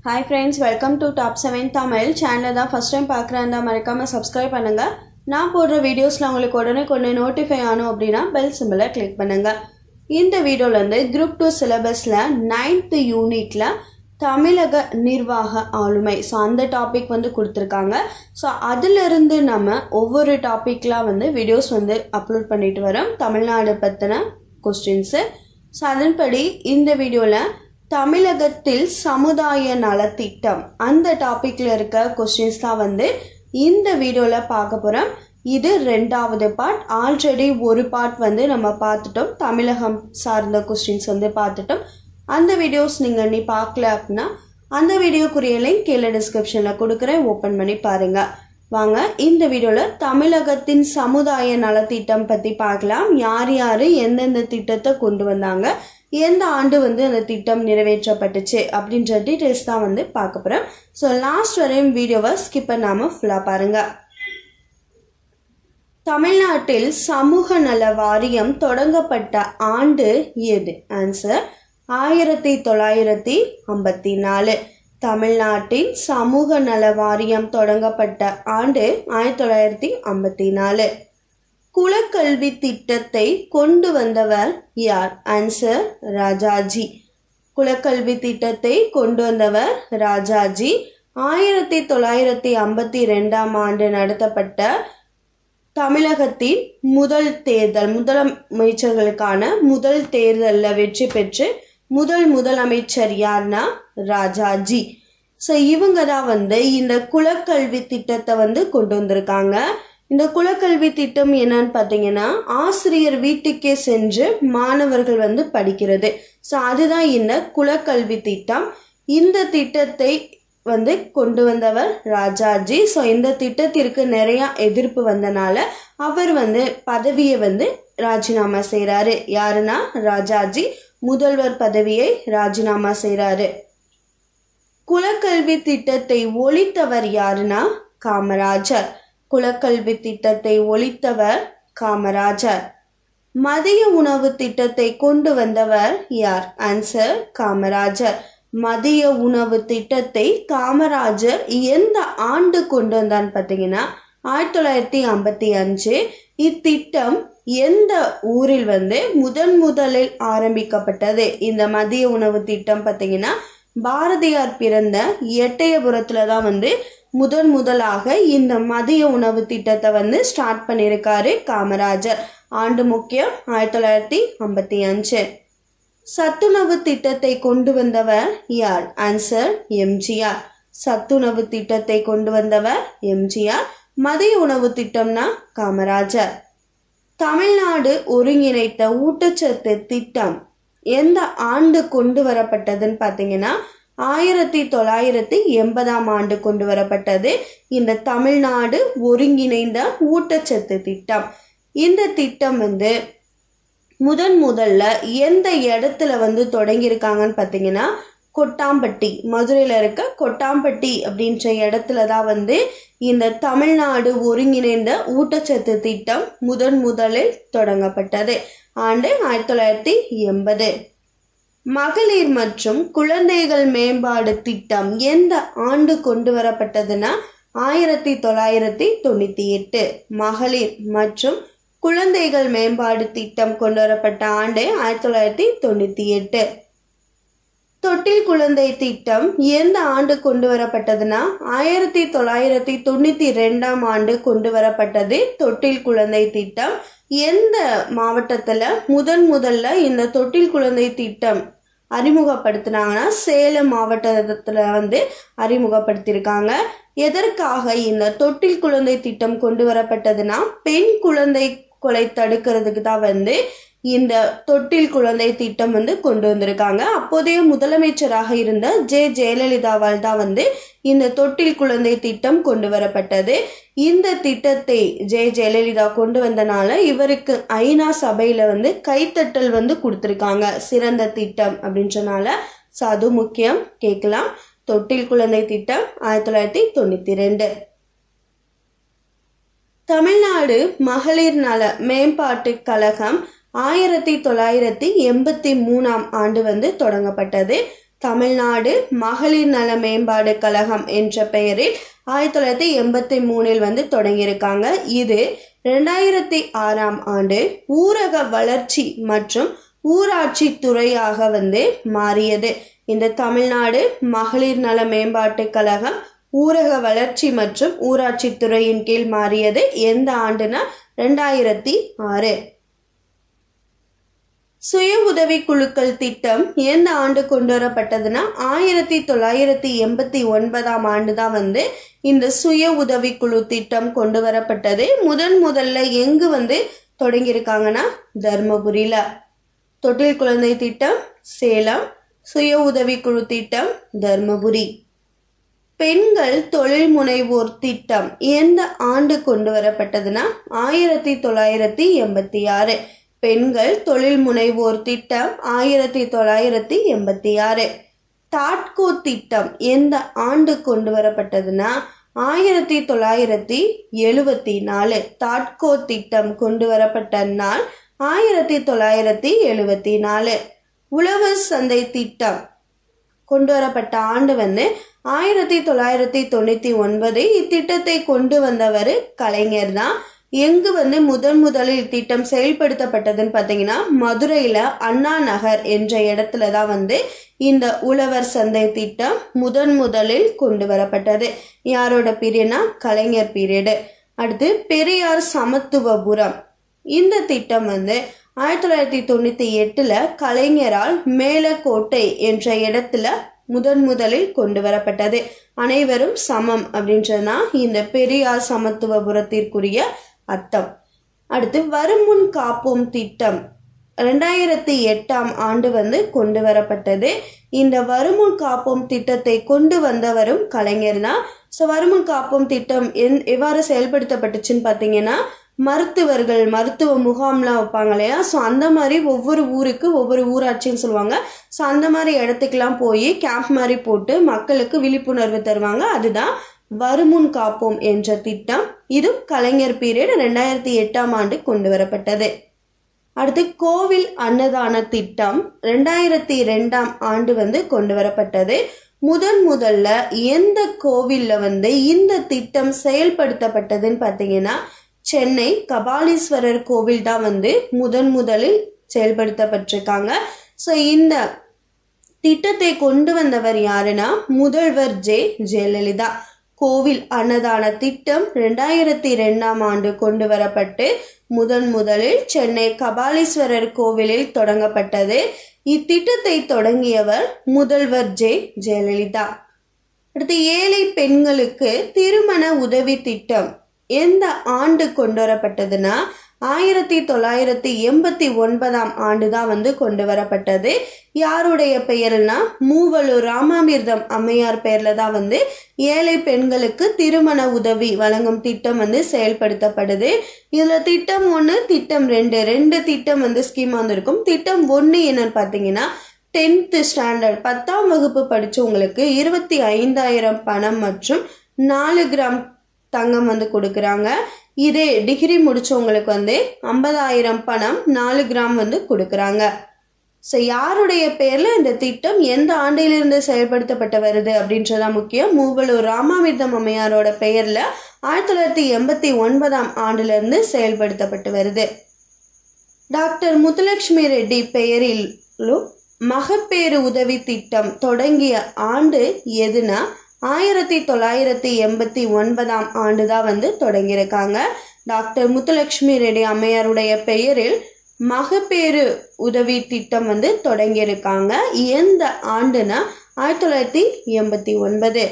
hi friends welcome to top seven Tamil சேனலை தான் first time பார்க்குறேன் தான் மறக்காமல் சப்ஸ்கிரைப் பண்ணுங்கள் நான் போடுற வீடியோஸில் உங்களுக்கு உடனே கொண்டு நோட்டிஃபை ஆகணும் அப்படின்னா பெல் சிம்பிளை கிளிக் பண்ணுங்கள் இந்த வீடியோலேருந்து குரூப் டூ சிலபஸில் நைன்த்து யூனிட்டில் தமிழக நிர்வாக ஆளுமை ஸோ அந்த டாபிக் வந்து கொடுத்துருக்காங்க ஸோ அதிலிருந்து நம்ம ஒவ்வொரு டாப்பிக்லாம் வந்து வீடியோஸ் வந்து அப்லோட் பண்ணிட்டு வரோம் தமிழ்நாடு பற்றின கொஸ்டின்ஸு ஸோ அதன்படி இந்த வீடியோவில் தமிழகத்தில் சமுதாய நலத்திட்டம் அந்த டாப்பிக்கில் இருக்க கொஸ்டின்ஸ் தான் வந்து இந்த வீடியோவில் பார்க்க போகிறோம் இது ரெண்டாவது பார்ட் ஆல்ரெடி ஒரு பார்ட் வந்து நம்ம பார்த்துட்டோம் தமிழகம் சார்ந்த கொஸ்டின்ஸ் வந்து பார்த்துட்டோம் அந்த வீடியோஸ் நீங்கள் நீ பார்க்கல அப்படின்னா அந்த வீடியோக்குரிய லிங்க் கீழே டிஸ்கிரிப்ஷனில் கொடுக்குறேன் ஓப்பன் பண்ணி பாருங்கள் வாங்க இந்த வீடியோவில் தமிழகத்தின் சமுதாய நலத்திட்டம் பற்றி பார்க்கலாம் யார் யார் எந்தெந்த திட்டத்தை கொண்டு வந்தாங்க எந்த ஆண்டு வந்து அந்த திட்டம் நிறைவேற்றப்பட்டுச்சு அப்படின்ற டீட்டெயில்ஸ் தான் வந்து பார்க்க போகிறோம் ஸோ லாஸ்ட் வரையும் வீடியோவை ஸ்கிப் பண்ணாமல் ஃபுல்லாக பாருங்கள் தமிழ்நாட்டில் சமூக நல வாரியம் தொடங்கப்பட்ட ஆண்டு எது ஆன்சர் ஆயிரத்தி தொள்ளாயிரத்தி ஐம்பத்தி நாலு தமிழ்நாட்டின் சமூக நல வாரியம் தொடங்கப்பட்ட ஆண்டு ஆயிரத்தி தொள்ளாயிரத்தி ஐம்பத்தி நாலு குலக்கல்வி திட்டத்தை கொண்டு வந்தவர் யார் ஆன்சர் ராஜாஜி குலக்கல்வி திட்டத்தை கொண்டு வந்தவர் ராஜாஜி ஆயிரத்தி தொள்ளாயிரத்தி ஐம்பத்தி ரெண்டாம் ஆண்டு நடத்தப்பட்ட தமிழகத்தின் முதல் தேர்தல் முதலமைச்சர்களுக்கான முதல் தேர்தலில் வெற்றி பெற்று முதல் முதலமைச்சர் யார்னா ராஜாஜி ஸோ இவங்க தான் வந்து இந்த குலக்கல்வி திட்டத்தை வந்து கொண்டு வந்திருக்காங்க இந்த குலக்கல்வி திட்டம் என்னன்னு பார்த்தீங்கன்னா ஆசிரியர் வீட்டுக்கே சென்று மாணவர்கள் வந்து படிக்கிறது ஸோ அதுதான் இந்த குலக்கல்வி திட்டம் இந்த திட்டத்தை வந்து கொண்டு வந்தவர் ராஜாஜி ஸோ இந்த திட்டத்திற்கு நிறைய எதிர்ப்பு வந்தனால அவர் வந்து பதவியை வந்து ராஜினாமா செய்கிறாரு யாருன்னா ராஜாஜி முதல்வர் பதவியை ராஜினாமா செய்கிறாரு குலக்கல்வி திட்டத்தை ஒழித்தவர் யாருன்னா காமராஜர் குலக்கல்வி திட்டத்தை ஒழித்தவர் காமராஜர் மதிய உணவு திட்டத்தை கொண்டு வந்தவர் யார் ஆன்சர் காமராஜர் மதிய உணவு திட்டத்தை காமராஜர் எந்த ஆண்டு கொண்டு வந்தான்னு பார்த்தீங்கன்னா ஆயிரத்தி தொள்ளாயிரத்தி ஐம்பத்தி அஞ்சு இத்திட்டம் எந்த ஊரில் வந்து முதன் முதலில் ஆரம்பிக்கப்பட்டது இந்த மதிய உணவு திட்டம் பார்த்தீங்கன்னா பாரதியார் பிறந்த எட்டயபுரத்தில் தான் வந்து முதன் முதலாக இந்த மதிய உணவு திட்டத்தை வந்து ஸ்டார்ட் பண்ணியிருக்காரு காமராஜர் ஆண்டு முக்கியம் ஆயிரத்தி தொள்ளாயிரத்தி ஐம்பத்தி அஞ்சு சத்துணவு திட்டத்தை கொண்டு வந்தவர் யார் ஆன்சர் எம்ஜிஆர் சத்துணவு திட்டத்தை கொண்டு வந்தவர் எம்ஜிஆர் மதிய உணவு திட்டம்னா காமராஜர் தமிழ்நாடு ஒருங்கிணைத்த ஊட்டச்சத்து திட்டம் எந்த ஆண்டு கொண்டு வரப்பட்டதுன்னு பார்த்தீங்கன்னா ஆயிரத்தி தொள்ளாயிரத்தி எண்பதாம் ஆண்டு கொண்டு வரப்பட்டது இந்த தமிழ்நாடு ஒருங்கிணைந்த ஊட்டச்சத்து திட்டம் இந்த திட்டம் வந்து முதன் முதல்ல எந்த இடத்துல வந்து தொடங்கியிருக்காங்கன்னு பார்த்தீங்கன்னா கொட்டாம்பட்டி மதுரையில் இருக்க கொட்டாம்பட்டி அப்படின்ற இடத்துல தான் வந்து இந்த தமிழ்நாடு ஒருங்கிணைந்த ஊட்டச்சத்து திட்டம் முதன் முதலில் தொடங்கப்பட்டது ஆண்டு ஆயிரத்தி தொள்ளாயிரத்தி எண்பது மகளிர் மற்றும் குழந்தைகள் மேம்பாடு திட்டம் எந்த ஆண்டு கொண்டு வரப்பட்டதுன்னா ஆயிரத்தி தொள்ளாயிரத்தி தொண்ணூற்றி எட்டு மகளிர் மற்றும் குழந்தைகள் மேம்பாடு திட்டம் கொண்டு வரப்பட்ட ஆண்டு ஆயிரத்தி தொள்ளாயிரத்தி தொண்ணூற்றி எட்டு தொட்டில் குழந்தை திட்டம் எந்த ஆண்டு கொண்டு வரப்பட்டதுன்னா ஆயிரத்தி தொள்ளாயிரத்தி தொண்ணூற்றி ரெண்டாம் ஆண்டு கொண்டு வரப்பட்டது தொட்டில் குழந்தை திட்டம் எந்த மாவட்டத்தில் முதன் முதல்ல இந்த தொட்டில் குழந்தை திட்டம் அறிமுகப்படுத்தினாங்கன்னா சேலம் மாவட்டத்தில் வந்து அறிமுகப்படுத்தியிருக்காங்க எதற்காக இந்த தொட்டில் குழந்தை திட்டம் கொண்டு வரப்பட்டதுன்னா பெண் குழந்தை கொலை தடுக்கிறதுக்கு தான் வந்து இந்த தொட்டில் குழந்தை திட்டம் வந்து கொண்டு வந்திருக்காங்க அப்போதைய முதலமைச்சராக இருந்த ஜே ஜெயலலிதாவால் தான் வந்து இந்த தொட்டில் குழந்தை திட்டம் கொண்டு வரப்பட்டது இந்த திட்டத்தை ஜெய ஜெயலலிதா கொண்டு வந்தனால இவருக்கு ஐநா சபையில் வந்து கைத்தட்டல் வந்து கொடுத்துருக்காங்க சிறந்த திட்டம் அப்படின்றனால ஸோ அது முக்கியம் கேட்கலாம் தொட்டில் குழந்தை திட்டம் ஆயிரத்தி தொள்ளாயிரத்தி தொண்ணூற்றி ரெண்டு தமிழ்நாடு மகளிர் நல மேம்பாட்டு கழகம் ஆயிரத்தி தொள்ளாயிரத்தி எண்பத்தி மூணாம் ஆண்டு வந்து தொடங்கப்பட்டது தமிழ்நாடு மகளிர் நல மேம்பாடு கழகம் என்ற பெயரில் ஆயிரத்தி தொள்ளாயிரத்தி எண்பத்தி மூணில் வந்து தொடங்கியிருக்காங்க இது ரெண்டாயிரத்தி ஆறாம் ஆண்டு ஊரக வளர்ச்சி மற்றும் ஊராட்சி துறையாக வந்து மாறியது இந்த தமிழ்நாடு மகளிர் நல மேம்பாட்டு கழகம் ஊரக வளர்ச்சி மற்றும் ஊராட்சி துறையின் கீழ் மாறியது எந்த ஆண்டுனா ரெண்டாயிரத்தி ஆறு சுய உதவி குழுக்கள் திட்டம் எந்த ஆண்டு கொண்டு வரப்பட்டதுன்னா ஆயிரத்தி தொள்ளாயிரத்தி எண்பத்தி ஒன்பதாம் ஆண்டு தான் வந்து இந்த சுய உதவி குழு திட்டம் கொண்டு வரப்பட்டது முதன் முதல்ல எங்கு வந்து தொடங்கியிருக்காங்கன்னா தர்மபுரியில தொட்டில் குழந்தை திட்டம் சேலம் சுய உதவி குழு திட்டம் தர்மபுரி பெண்கள் தொழில் முனைவோர் திட்டம் எந்த ஆண்டு கொண்டு வரப்பட்டதுன்னா ஆயிரத்தி தொள்ளாயிரத்தி எண்பத்தி ஆறு பெண்கள் தொழில் முனைவோர் திட்டம் ஆயிரத்தி தொள்ளாயிரத்தி எண்பத்தி ஆறு தாட்கோ திட்டம் எந்த ஆண்டு கொண்டு வரப்பட்டதுன்னா ஆயிரத்தி தொள்ளாயிரத்தி எழுவத்தி நாலு தாட்கோ திட்டம் கொண்டு வரப்பட்ட நாள் ஆயிரத்தி தொள்ளாயிரத்தி எழுவத்தி நாலு உழவர் சந்தை திட்டம் கொண்டு வரப்பட்ட ஆண்டு வந்து ஆயிரத்தி தொள்ளாயிரத்தி தொண்ணூற்றி ஒன்பது இத்திட்டத்தை கொண்டு வந்தவர் கலைஞர் தான் எங்கு வந்து முதன் முதலில் இத்திட்டம் செயல்படுத்தப்பட்டதுன்னு பார்த்தீங்கன்னா மதுரையில் அண்ணா நகர் என்ற இடத்துல தான் வந்து இந்த உழவர் சந்தை திட்டம் முதன் முதலில் கொண்டு வரப்பட்டது யாரோட பீரியட்னா கலைஞர் பீரியடு அடுத்து பெரியார் சமத்துவபுரம் இந்த திட்டம் வந்து ஆயிரத்தி தொள்ளாயிரத்தி தொண்ணூற்றி எட்டில் கலைஞரால் மேலக்கோட்டை என்ற இடத்துல முதன் முதலில் கொண்டு வரப்பட்டது அனைவரும் சமம் அப்படின்றதுதான் இந்த பெரியார் சமத்துவபுரத்திற்குரிய அர்த்தம் அடுத்து வருமுன் காப்போம் திட்டம் ரெண்டாயிரத்தி எட்டாம் ஆண்டு வந்து கொண்டு வரப்பட்டது இந்த வருமுன் காப்போம் திட்டத்தை கொண்டு வந்தவரும் கலைஞர் தான் ஸோ வருமுன் காப்போம் திட்டம் எந் எவ்வாறு செயல்படுத்தப்பட்டுச்சுன்னு பார்த்தீங்கன்னா மருத்துவர்கள் மருத்துவ முகாம்லாம் வைப்பாங்க இல்லையா ஸோ அந்த மாதிரி ஒவ்வொரு ஊருக்கு ஒவ்வொரு ஊராட்சின்னு சொல்லுவாங்க ஸோ அந்த மாதிரி இடத்துக்குலாம் போய் கேம்ப் மாதிரி போட்டு மக்களுக்கு விழிப்புணர்வு தருவாங்க அதுதான் வருமுன் காப்போம் என்ற திட்டம் இது கலைஞர் பீரியட் ரெண்டாயிரத்தி எட்டாம் ஆண்டு கொண்டு வரப்பட்டது அடுத்து கோவில் அன்னதான திட்டம் ரெண்டாயிரத்தி ரெண்டாம் ஆண்டு வந்து கொண்டு வரப்பட்டது முதன் முதல்ல எந்த கோவில்ல வந்து இந்த திட்டம் செயல்படுத்தப்பட்டதுன்னு பார்த்தீங்கன்னா சென்னை கபாலீஸ்வரர் கோவில் தான் வந்து முதன் முதலில் செயல்படுத்தப்பட்டிருக்காங்க ஸோ இந்த திட்டத்தை கொண்டு வந்தவர் யாருன்னா முதல்வர் ஜே ஜெயலலிதா கோவில் அன்னதான திட்டம் ரெண்டாயிரத்தி ரெண்டாம் ஆண்டு கொண்டு வரப்பட்டு முதன் முதலில் சென்னை கபாலீஸ்வரர் கோவிலில் தொடங்கப்பட்டது இத்திட்டத்தை தொடங்கியவர் முதல்வர் ஜே ஜெயலலிதா அடுத்து ஏழை பெண்களுக்கு திருமண உதவி திட்டம் எந்த ஆண்டு கொண்டு வரப்பட்டதுன்னா ஆயிரத்தி தொள்ளாயிரத்தி எண்பத்தி ஒன்பதாம் ஆண்டு தான் வந்து கொண்டு வரப்பட்டது யாருடைய பெயர்னா மூவலூர் ராமாமிர்தம் அம்மையார் பெயர்ல தான் வந்து ஏழை பெண்களுக்கு திருமண உதவி வழங்கும் திட்டம் வந்து செயல்படுத்தப்படுது இதுல திட்டம் ஒன்று திட்டம் ரெண்டு ரெண்டு திட்டம் வந்து ஸ்கீம் வந்திருக்கும் திட்டம் ஒன்று என்னன்னு பார்த்தீங்கன்னா டென்த்து ஸ்டாண்டர்ட் பத்தாம் வகுப்பு படிச்சவங்களுக்கு இருபத்தி ஐந்தாயிரம் பணம் மற்றும் நாலு கிராம் தங்கம் வந்து கொடுக்குறாங்க இதே டிகிரி முடிச்சவங்களுக்கு வந்து ஐம்பதாயிரம் பணம் நாலு கிராம் வந்து கொடுக்குறாங்க ஸோ யாருடைய பேரில் இந்த திட்டம் எந்த ஆண்டிலிருந்து செயல்படுத்தப்பட்டு வருது அப்படின்றதான் முக்கியம் மூவலூர் ராமாமிர்தம் அம்மையாரோட பெயரில் ஆயிரத்தி தொள்ளாயிரத்தி எண்பத்தி ஒன்பதாம் ஆண்டிலிருந்து செயல்படுத்தப்பட்டு வருது டாக்டர் முத்துலட்சுமி ரெட்டி பெயரிலும் மகப்பேறு உதவி திட்டம் தொடங்கிய ஆண்டு எதுனா ஆயிரத்தி தொள்ளாயிரத்தி எண்பத்தி ஒன்பதாம் ஆண்டு தான் வந்து தொடங்கியிருக்காங்க டாக்டர் முத்துலட்சுமி ரெட்டி அம்மையாருடைய பெயரில் மகப்பேறு உதவி திட்டம் வந்து தொடங்கியிருக்காங்க எந்த ஆண்டுனா ஆயிரத்தி தொள்ளாயிரத்தி எண்பத்தி ஒன்பது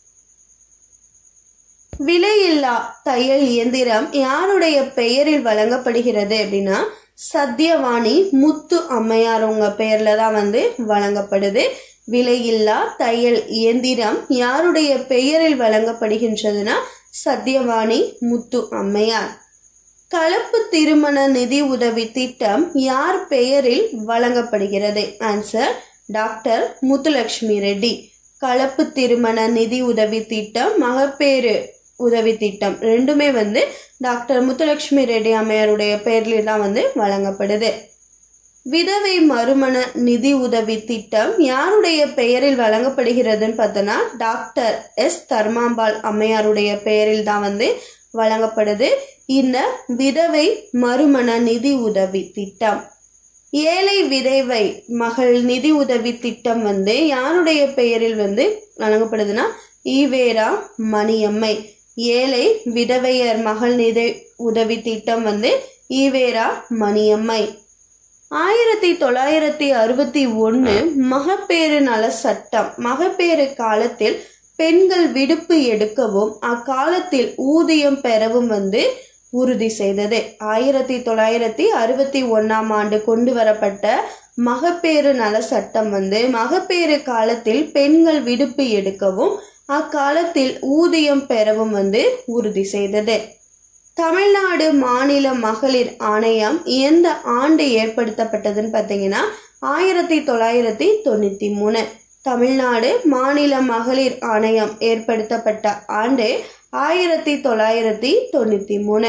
விலையில்லா தையல் இயந்திரம் யாருடைய பெயரில் வழங்கப்படுகிறது அப்படின்னா சத்யவாணி முத்து அம்மையார் உங்க பெயர்ல தான் வந்து வழங்கப்படுது விலையில்லா தையல் இயந்திரம் யாருடைய பெயரில் வழங்கப்படுகின்றதுன்னா சத்யவாணி முத்து அம்மையார் கலப்பு திருமண நிதி உதவி திட்டம் யார் பெயரில் வழங்கப்படுகிறது ஆன்சர் டாக்டர் முத்துலட்சுமி ரெட்டி கலப்பு திருமண நிதி உதவி திட்டம் மகப்பேறு உதவி திட்டம் ரெண்டுமே வந்து டாக்டர் முத்துலட்சுமி ரெட்டி அம்மையாருடைய பெயரில் தான் வந்து வழங்கப்படுது விதவை மறுமண நிதி உதவி திட்டம் யாருடைய பெயரில் வழங்கப்படுகிறதுன்னு பார்த்தோன்னா டாக்டர் எஸ் தர்மாம்பாள் அம்மையாருடைய பெயரில் தான் வந்து வழங்கப்படுது இந்த விதவை மறுமண நிதி உதவி திட்டம் ஏழை விதவை மகள் நிதி உதவி திட்டம் வந்து யாருடைய பெயரில் வந்து வழங்கப்படுதுன்னா ஈவேரா மணியம்மை ஏழை விதவையர் மகள் நிதி உதவி திட்டம் வந்து ஈவேரா மணியம்மை ஆயிரத்தி தொள்ளாயிரத்தி அறுபத்தி ஒன்று மகப்பேறு நல சட்டம் மகப்பேறு காலத்தில் பெண்கள் விடுப்பு எடுக்கவும் அக்காலத்தில் ஊதியம் பெறவும் வந்து உறுதி செய்தது ஆயிரத்தி தொள்ளாயிரத்தி அறுபத்தி ஒன்றாம் ஆண்டு கொண்டு வரப்பட்ட மகப்பேறு நல சட்டம் வந்து மகப்பேறு காலத்தில் பெண்கள் விடுப்பு எடுக்கவும் அக்காலத்தில் ஊதியம் பெறவும் வந்து உறுதி செய்தது தமிழ்நாடு மாநில மகளிர் ஆணையம் எந்த ஆண்டு ஏற்படுத்தப்பட்டதுன்னு பார்த்தீங்கன்னா ஆயிரத்தி தொள்ளாயிரத்தி தொண்ணூற்றி மூணு தமிழ்நாடு மாநில மகளிர் ஆணையம் ஏற்படுத்தப்பட்ட ஆண்டு ஆயிரத்தி தொள்ளாயிரத்தி தொண்ணூற்றி மூணு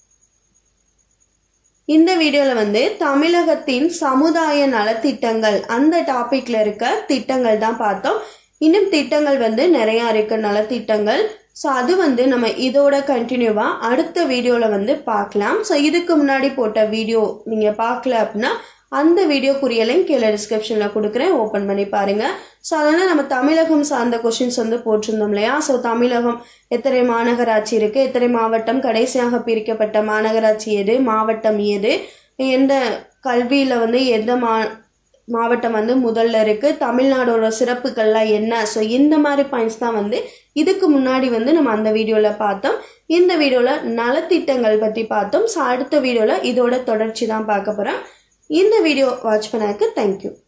இந்த வீடியோவில் வந்து தமிழகத்தின் சமுதாய நலத்திட்டங்கள் அந்த டாபிக்ல இருக்க திட்டங்கள் தான் பார்த்தோம் இன்னும் திட்டங்கள் வந்து நிறையா இருக்கு நலத்திட்டங்கள் ஸோ அது வந்து நம்ம இதோட கண்டினியூவாக அடுத்த வீடியோவில் வந்து பார்க்கலாம் ஸோ இதுக்கு முன்னாடி போட்ட வீடியோ நீங்கள் பார்க்கல அப்படின்னா அந்த வீடியோக்குரிய லிங்க் கீழே டிஸ்கிரிப்ஷனில் கொடுக்குறேன் ஓப்பன் பண்ணி பாருங்கள் ஸோ அதனால் நம்ம தமிழகம் சார்ந்த கொஷின்ஸ் வந்து போட்டிருந்தோம் இல்லையா ஸோ தமிழகம் எத்தனை மாநகராட்சி இருக்குது எத்தனை மாவட்டம் கடைசியாக பிரிக்கப்பட்ட மாநகராட்சி எது மாவட்டம் எது எந்த கல்வியில் வந்து எந்த மா மாவட்டம் வந்து முதல்ல இருக்குது தமிழ்நாடோட சிறப்புகள்லாம் என்ன ஸோ இந்த மாதிரி பாயிண்ட்ஸ் தான் வந்து இதுக்கு முன்னாடி வந்து நம்ம அந்த வீடியோவில் பார்த்தோம் இந்த வீடியோவில் நலத்திட்டங்கள் பற்றி பார்த்தோம் ஸோ அடுத்த வீடியோவில் இதோட தொடர்ச்சி தான் பார்க்க போகிறோம் இந்த வீடியோ வாட்ச் பண்ணதுக்கு தேங்க்யூ